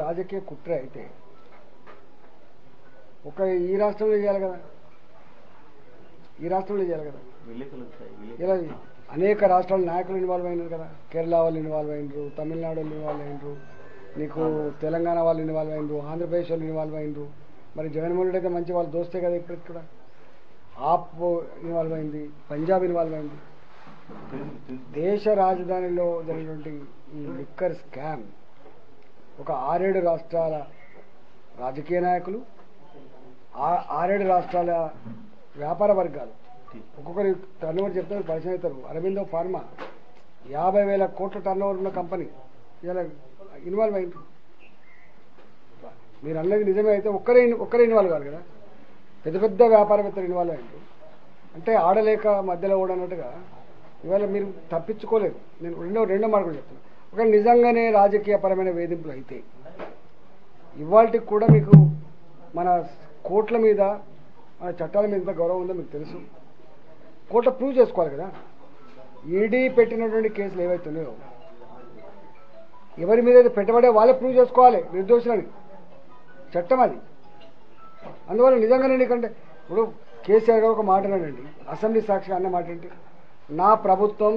రాజకీయ కుట్ర అయితే ఒక ఈ రాష్ట్రంలో చేయాలి కదా ఈ రాష్ట్రంలో చేయాలి కదా విలేకరులు వచ్చాయి ఇలా విలేకరులు అనేక రాష్ట్రాల నాయకులు ఇన్వాల్వ్ అయినారు కదా కేరళ వాళ్ళు ఇన్వాల్వ్ అయినరు తమిళనాడు వాళ్ళు ఇన్వాల్వ్ అయినరు నీకు తెలంగాణ వాళ్ళు ఇన్వాల్వ్ అయినరు ఆంధ్రప్రదేశ్ వాళ్ళు ఇన్వాల్వ్ అయినరు మరి జగన్మోహన్ రెడ్డి అయితే మంచి వాళ్ళు దోస్తే కదా ఇప్పటికి కూడా ఆప్ ఇన్వాల్వ్ అయింది పంజాబ్ ఇన్వాల్వ్ అయింది తెలుసు, తెలుసు. దేశ రాజధానిలో జరిగినటువంటి ఈ లిక్కర్ స్కామ్ ఒక ఆరేడు రాష్ట్రాల రాజకీయ నాయకులు ఆ- ఆరేడు రాష్ట్రాల వ్యాపార వర్గాలు ఒక్కొక్కరి టర్న్ ఓవర్ చెప్తారు పరిచయం అవుతారు అరవిందో ఫార్మా యాభై వేల కోట్ల టర్న్ ఓవర్ ఉన్న కంపెనీ ఇలా ఇన్వాల్వ్ అయింది మీరు అన్నది నిజమే అయితే ఒక్కరే ఒక్కరే ఇన్వాల్వ్ కాదు కదా పెద్ద పెద్ద వ్యాపారవేత్తలు ఇన్వాల్వ్ అయ్యారు అంటే ఆడలేక మధ్యలో కూడా అన్నట్టుగా ఇవాళ మీరు తప్పించుకోలేదు నేను రెండో రెండో మాట కూడా చెప్తాను ఒక నిజంగానే రాజకీయపరమైన వేధింపులు అయితే ఇవాళకి కూడా మీకు మన కోట్ల మీద మన చట్టాల మీద ఎంత గౌరవం ఉందో మీకు తెలుసు కోర్టులో ప్రూవ్ చేసుకోవాలి కదా ఈడీ పెట్టినటువంటి కేసులు ఏవైతున్నాయో ఎవరి మీద అయితే పెట్టబడే వాళ్ళే ప్రూవ్ చేసుకోవాలి నిర్దోషులని చట్టం అది అందువల్ల నిజంగానే నీకంటే ఇప్పుడు కేసీఆర్ గారు ఒక మాట అన్నాడండి అసెంబ్లీ సాక్షిగా అన్న మాట ఏంటి నా ప్రభుత్వం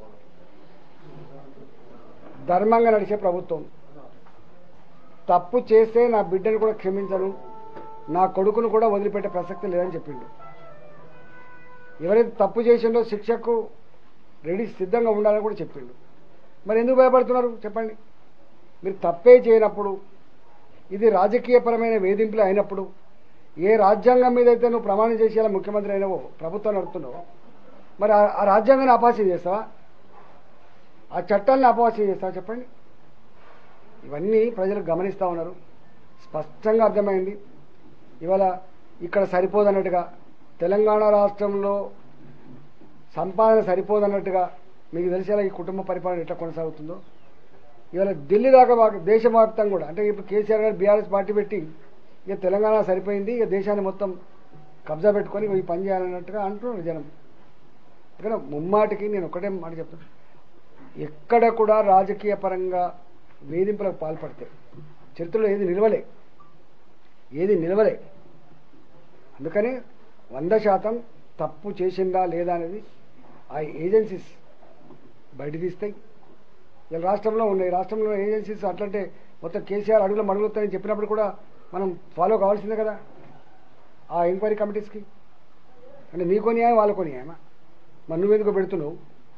ధర్మంగా నడిచే ప్రభుత్వం తప్పు చేస్తే నా బిడ్డను కూడా క్షమించను నా కొడుకును కూడా వదిలిపెట్టే ప్రసక్తి లేదని చెప్పిండు ఎవరైతే తప్పు చేసిండో శిక్షకు రెడీ సిద్ధంగా ఉండాలని కూడా చెప్పిండు మరి ఎందుకు భయపడుతున్నారు చెప్పండి మీరు తప్పే చేయనప్పుడు ఇది రాజకీయపరమైన వేధింపులు అయినప్పుడు ఏ రాజ్యాంగం మీద అయితే నువ్వు ప్రమాణం చేసేలా ముఖ్యమంత్రి అయినవో ప్రభుత్వం నడుపుతున్నావో మరి ఆ- ఆ రాజ్యాంగాన్ని అపాస్యం చేస్తావా ఆ చట్టాన్ని అపవాస్యం చేస్తావా చెప్పండి ఇవన్నీ ప్రజలు గమనిస్తూ ఉన్నారు స్పష్టంగా అర్థమైంది ఇవాళ ఇక్కడ సరిపోదన్నట్టుగా తెలంగాణ రాష్ట్రంలో సంపాదన సరిపోదన్నట్టుగా మీకు తెలిసేలా ఈ కుటుంబ పరిపాలన ఎట్లా కొనసాగుతుందో ఇవాళ ఢిల్లీ దాకా వా- దేశవ్యాప్తంగా కూడా అంటే ఇప్పుడు కేసీఆర్ గారు బీఆర్ఎస్ పార్టీ పెట్టి ఇక తెలంగాణ సరిపోయింది ఇక దేశాన్ని మొత్తం కబ్జా పెట్టుకొని ఈ పని చేయాలన్నట్టుగా అంటున్నారు జనం ఇక్కడ ముమ్మాటికి నేను ఒకటే మాట చెప్తాను ఎక్కడ కూడా రాజకీయ పరంగా వేధింపులకు పాల్పడితే చరిత్రలో ఏది నిలవలే ఏది నిలవలే అందుకని వంద శాతం తప్పు చేసిందా లేదా అనేది ఆ ఏజెన్సీస్ బయట తీస్తాయి ఇలా రాష్ట్రంలో ఉన్నాయి రాష్ట్రంలో ఏజెన్సీస్ అట్లంటే మొత్తం కేసీఆర్ అడుగుల మడుగుతాయని చెప్పినప్పుడు కూడా మనం ఫాలో కావాల్సిందే కదా ఆ ఎంక్వైరీ కమిటీస్కి అంటే నీకో న్యాయం వాళ్ళకో న్యాయమా మరి నువ్వెందుకు పెడుతున్నావు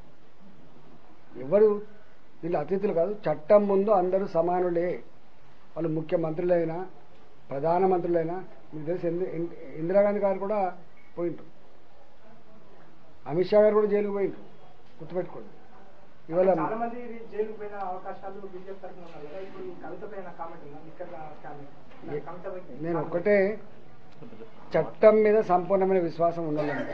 ఎవరు వీళ్ళు అతిథులు కాదు చట్టం ముందు అందరూ సమానులే వాళ్ళు ముఖ్యమంత్రులైనా ప్రధానమంత్రులైనా మీకు తెలిసి ఇంది- ఇం- ఇందిరాగాంధీ గారు కూడా పోయింటారు అమిత్ షా గారు కూడా జైలుకు పోయింటారు గుర్తుపెట్టుకోండి ఇవాళ చాలా మంది జైలుకు పోయిన అవకాశాలు బీజేపీ తరఫున ఉన్నాయి కదా ఇప్పుడు ఈ కవిత పైన కామెంట్ ఉందా ఇక్కడ స్కామ్ కవిత పై- నేను ఒక్కటే చట్టం మీద సంపూర్ణమైన విశ్వాసం ఉండాలంటే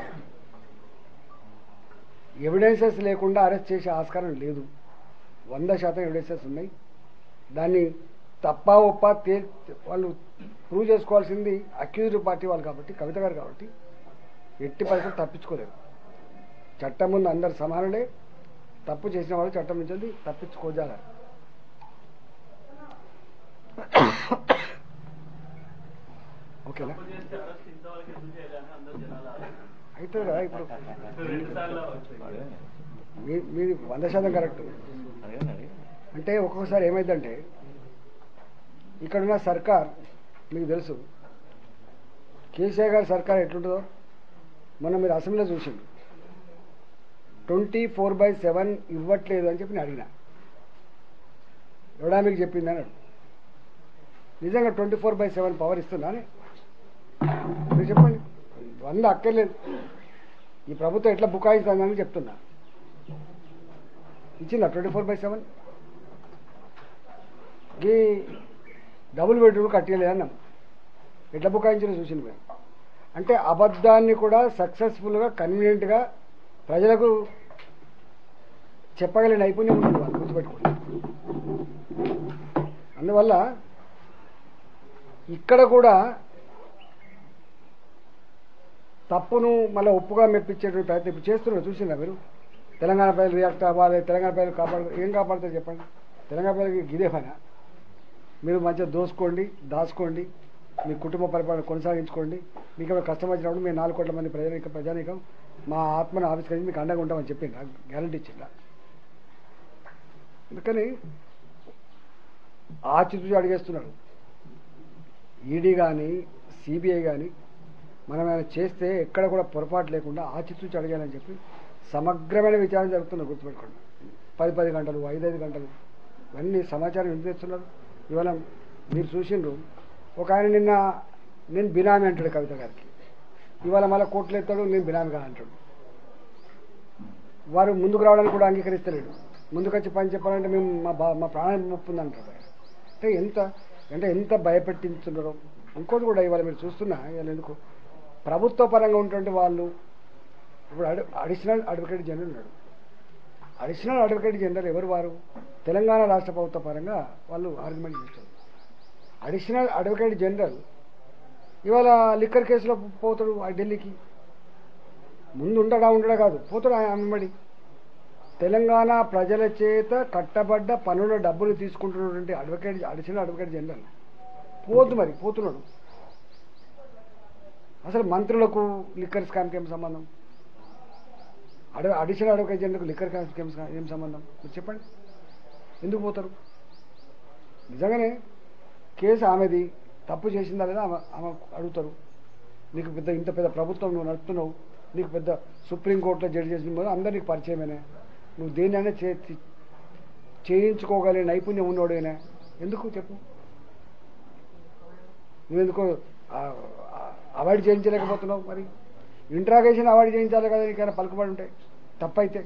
ఎవిడెన్సెస్ లేకుండా అరెస్ట్ చేసే ఆస్కారం లేదు వంద శాతం ఎవిడెన్సెస్ ఉన్నాయి దాన్ని తప్ప ఒప్ప తే వాళ్ళు ప్రూవ్ చేసుకోవాల్సింది అక్యూజ్డ్ పార్టీ వాళ్ళు కాబట్టి కవిత గారు కాబట్టి ఎట్టి పరిస్థితులు తప్పించుకోలేరు చట్టం ముందు అందరు సమానులే తప్పు చేసిన వాళ్ళు చట్టం నుంచి తప్పించుకోజాలి ఓకేనా అవుతుంది కదా ఇప్పుడు మీ- మీది వంద శాతం కరెక్ట్ అడగండి అడగండి అంటే ఒక్కొక్కసారి ఏమైందంటే ఇక్కడున్న సర్కార్ మీకు తెలుసు కేసీఆర్ గారి సర్కార్ ఎట్లుంటుందో మొన్న మీరు అసెంబ్లీలో చూసిండు ట్వంటీ ఫోర్ బై సెవెన్ ఇవ్వట్లేదు అని చెప్పి నేను అడిగిన ఎవడా మీకు చెప్పింది అన్నాడు నిజంగా twenty four by seven power ఇస్తుందా అని మీరు చెప్పండి వంద అక్కర్లేదు ఈ ప్రభుత్వం ఎట్లా బుకాయిస్తుందని చెప్తున్నా ఇచ్చిందా ట్వంటీ ఫోర్ బై సెవెన్ ఈ డబుల్ బెడ్రూమ్ కట్టలేదు అన్నాం ఎట్లా బుకాయించిన చూసింది మేము అంటే అబద్ధాన్ని కూడా సక్సెస్ఫుల్గా కన్వీనియంట్గా ప్రజలకు చెప్పగలిగిన నైపుణ్యం ఉంటుంది వాళ్ళు గుర్తుపెట్టుకోండి అందువల్ల ఇక్కడ కూడా తప్పును మళ్ళీ ఒప్పుగా మెప్పించేటువంటి ప్రయత్నం ఇప్పుడు చేస్తున్నారు చూసిందా మీరు తెలంగాణ ప్రజలు రియాక్ట్ అవ్వాలి తెలంగాణ ప్రజలు కాపాడు ఏం కాపాడుతారు చెప్పండి తెలంగాణ ప్రజలకి గిదే పైన మీరు మంచిగా దోసుకోండి దాచుకోండి మీ కుటుంబ పరిపాలన కొనసాగించుకోండి మీకు ఏమైనా కష్టం వచ్చినప్పుడు మేము నాలుగు కోట్ల మంది ప్రజానిక ప్రజానికం మా ఆత్మను ఆవిష్కరించి మీకు అండగా ఉంటామని చెప్పింది నాకు గ్యారంటీ ఇచ్చిందా అందుకని ఆచితూచి అడిగేస్తున్నారు ఈడీ కానీ సిబిఐ కానీ మనం ఏమైనా చేస్తే ఎక్కడ కూడా పొరపాటు లేకుండా ఆచితూచి అడిగాలని చెప్పి సమగ్రమైన విచారణ జరుగుతున్నది గుర్తుపెట్టుకోండి పది పది గంటలు ఐదైదు గంటలు ఇవన్నీ సమాచారం ఎందుకు తెస్తున్నారు ఇవాళ మీరు చూసిండ్రు ఒక ఆయన నిన్న నేను బినామీ అంటాడు కవిత గారికి ఇవాళ మళ్ళీ కోట్లు ఎత్తాడు నేను బినామీగా అంటాడు వారు ముందుకు రావడానికి కూడా అంగీకరిస్తలేడు ముందుకొచ్చి పని చెప్పాలంటే మేము మా బా మా ప్రాణం ముప్పుంది అంటారు ఆయన. అంటే ఎంత అంటే ఎంత భయపెట్టించున్నారో ఇంకోటి కూడా ఇవాళ మీరు చూస్తున్నా ఇవాళ ఎందుకు ప్రభుత్వ పరంగా ఉన్నటువంటి వాళ్ళు ఇప్పుడు అడి అడిషనల్ అడ్వకేట్ జనరల్ ఉన్నాడు అడిషనల్ అడ్వకేట్ జనరల్ ఎవరు వారు తెలంగాణ రాష్ట్ర ప్రభుత్వ పరంగా వాళ్ళు ఆర్గ్యుమెంట్ చేస్తారు అడిషనల్ అడ్వకేట్ జనరల్ ఇవాళ లిక్కర్ కేసులో పోతాడు ఆ ఢిల్లీకి ముందు ఉండడా ఉండడా కాదు పోతాడు ఆయన అమ్మడి తెలంగాణ ప్రజల చేత కట్టబడ్డ పనుల డబ్బులు తీసుకుంటున్నటువంటి అడ్వకేట్ అడిషనల్ అడ్వకేట్ జనరల్ పోదు మరి పోతున్నాడు అసలు మంత్రులకు లిక్కర్ స్కామ్కి ఏం సంబంధం అడ అడిషనల్ అడ్వకేట్ జనరల్కు లిక్కర్ స్కామ్కి ఏం ఏం సంబంధం మీరు చెప్పండి ఎందుకు పోతారు నిజంగానే కేసు ఆమెది తప్పు చేసిందా లేదా ఆమె ఆమె అడుగుతారు నీకు పెద్ద ఇంత పెద్ద ప్రభుత్వం నువ్వు నడుపుతున్నావు నీకు పెద్ద సుప్రీంకోర్టులో జడ్జి చేసిన అందరు నీకు పరిచయమేనే నువ్వు దేన్నైనా చే చేయించుకోగలిగే నైపుణ్యం ఉన్నోడేనా ఎందుకు చెప్పు నువ్వెందుకు అవాయిడ్ చేయించలేకపోతున్నావు మరి ఇంట్రాగేషన్ అవాయిడ్ చేయించాలి కదా నీకైనా పలుకుబడి ఉంటాయి తప్పైతే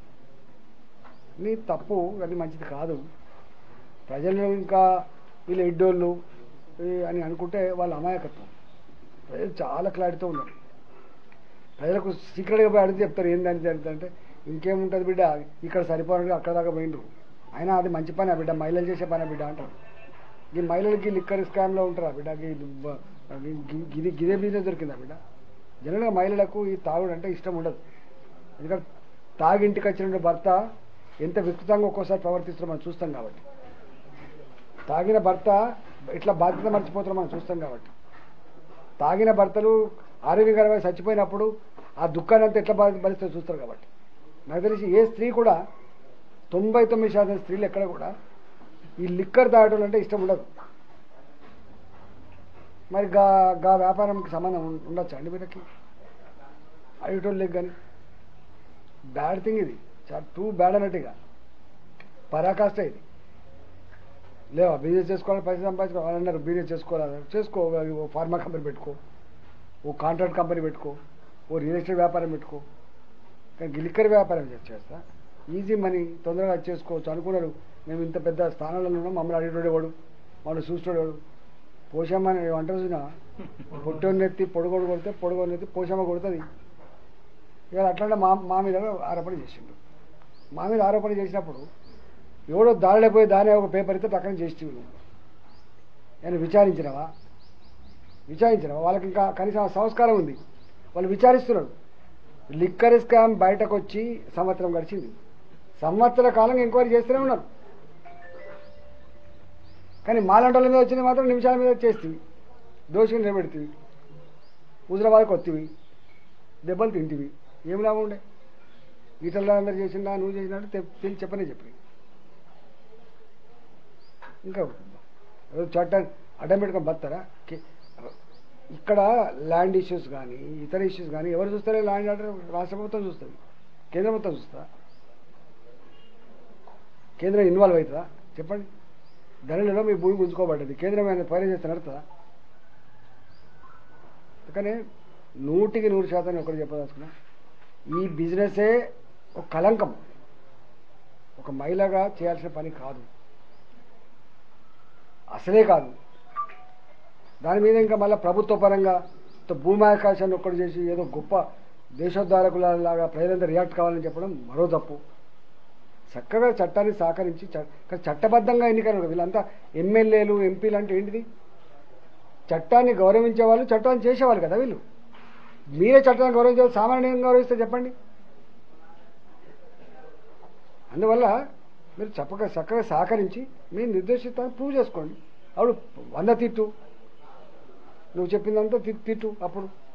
నీ తప్పు అది మంచిది కాదు ప్రజలు ఇంకా వీళ్ళు ఎడ్డోళ్ళు ఈ అని అనుకుంటే వాళ్ళ అమాయకత్వం ప్రజలు చాలా క్లారిటీతో ఉన్నారు ప్రజలకు సీక్రెట్గా పోయి అడిగితే చెప్తారు ఏందని జరుగుతుందంటే ఇంకేముంటుంది బిడ్డ ఇక్కడ సరిపోయినట్టు అక్కడ దాకా పోయిండ్రు అయినా అది మంచి పని బిడ్డ మహిళలు చేసే పని బిడ్డ అంటారు ఈ మహిళలకి లిక్కర్ స్కామ్లో ఉంటారా బిడ్డ గి- గి- గిది గిదే బిజినెస్ దొరికిందా బిడ్డ జనరల్గా మహిళలకు ఈ తాగుడు అంటే ఇష్టం ఉండదు ఎందుకంటే తాగి ఇంటికి వచ్చిన భర్త ఎంత వికృతంగా ఒక్కోసారి ప్రవర్తిస్తారో మనం చూస్తాం కాబట్టి తాగిన భర్త ఇట్లా బాధ్యత మర్చిపోతారో మనం చూస్తాం కాబట్టి తాగిన భర్తలు ఆరోగ్యకరమైన చచ్చిపోయినప్పుడు ఆ దుఃఖాన్ని అంతా ఎట్లా బాధ భరిస్తారో చూస్తారు కాబట్టి నాకు తెలిసి ఏ స్త్రీ కూడా తొంభై తొమ్మిది శాతం స్త్రీలు ఎక్కడ కూడా ఈ లిక్కర్ తాగడం అంటే ఇష్టం ఉండదు మరి గా గా వ్యాపారంకి సంబంధం ఉం- ఉండొచ్చా అండి వీళ్ళకి అడిగేటోళ్ళకి కానీ బ్యాడ్ థింగ్ ఇది చాలా టూ బ్యాడ్ అన్నట్టుగా పరాకాష్ట ఇది లేవా బిజినెస్ చేసుకోవాలి పైసలు సంపాదించుకో వాళ్ళు అన్నారు బిజినెస్ చేసుకోవాలి చేసుకో ఓ ఫార్మా కంపెనీ పెట్టుకో ఓ కాంట్రాక్ట్ కంపెనీ పెట్టుకో ఓ రియల్ ఎస్టేట్ వ్యాపారం పెట్టుకో కానీ లిక్కర్ వ్యాపారం చే- చేస్తా ఈజీ మనీ తొందరగా చేసుకోవచ్చు అనుకున్నారు మేము ఇంత పెద్ద స్థానంలో ఉన్నాం మమ్మల్ని అడిగేటోడేవాడు మమ్మల్ని చూసేటోడేవాడు పోషమ్మని అంటారు చూసిన పొట్టోని ఎత్తి పొడుగోడు కొడితే పొడుగోని ఎత్తి పోషమ్మ కొడుతుంది ఇవాళ అట్లా మా మా మీద ఆరోపణ చేసిండు మా మీద ఆరోపణ చేసినప్పుడు ఎవడో దారిలో పోయి దాని ఒక పేపర్ ఇస్తే పక్కన చేసి నేను విచారించినవా విచారించినవా వాళ్ళకి ఇంకా కనీసం ఆ సంస్కారం ఉంది వాళ్ళు విచారిస్తున్నారు లిక్కర్ స్కామ్ బయటకు వచ్చి సంవత్సరం గడిచింది సంవత్సర కాలంగా ఎంక్వైరీ చేస్తూనే ఉన్నారు కానీ మాలంటోళ్ళ మీద వచ్చింది మాత్రం నిమిషాల మీద చేస్తుంది దోషిని నిలబెడుతుంది హుజరాబాద్కి వత్తివి దెబ్బలు తింటివి ఏం లాభం ఉండే ఈటల్లో అందరు చేసిందా నువ్వు చేసినట్టు తె- తెలిసి చెప్పనే చెప్పి ఇంకా ఏదో చట్టం అడ్డం పెట్టుకొని బతారా కే- ఇక్కడ ల్యాండ్ ఇష్యూస్ కానీ ఇతర ఇష్యూస్ కానీ ఎవరు చూస్తారో ల్యాండ్ ఆర్డర్ రాష్ట్ర ప్రభుత్వం చూస్తుంది కేంద్ర ప్రభుత్వం చూస్తా కేంద్రం ఇన్వాల్వ్ అవుతుందా చెప్పండి ధరలలో మీ భూమి గుంజుకోబడ్డది కేంద్రం ఆయన పైన చేస్తే నడుతుందా అందుకనే నూటికి నూరు శాతం ఒకటి చెప్పదలుచుకున్నా ఈ బిజినెసే ఒక కలంకం ఒక మహిళగా చేయాల్సిన పని కాదు అసలే కాదు దాని మీద ఇంకా మళ్ళీ ప్రభుత్వ పరంగా ఇంత భూమి ఆకాశాన్ని ఒక్కటి చేసి ఏదో గొప్ప దేశోద్ధారకులలాగా ప్రజలంతా రియాక్ట్ కావాలని చెప్పడం మరో తప్పు చక్కగా చట్టాన్ని సహకరించి చ- కానీ చట్టబద్ధంగా ఎన్నికలు వీళ్ళంతా ఎమ్మెల్యేలు ఎంపీలు అంటే ఏంటిది చట్టాన్ని గౌరవించే వాళ్ళు చట్టాన్ని చేసేవాళ్ళు కదా వీళ్ళు మీరే చట్టాన్ని గౌరవించే వాళ్ళు సామాన్యంగా గౌరవిస్తే చెప్పండి అందువల్ల మీరు చక్కగా చక్కగా సహకరించి మీ నిర్దేశితాన్ని ప్రూవ్ చేసుకోండి అప్పుడు వంద తిట్టు నువ్వు చెప్పిందంతా తి- తిట్టు అప్పుడు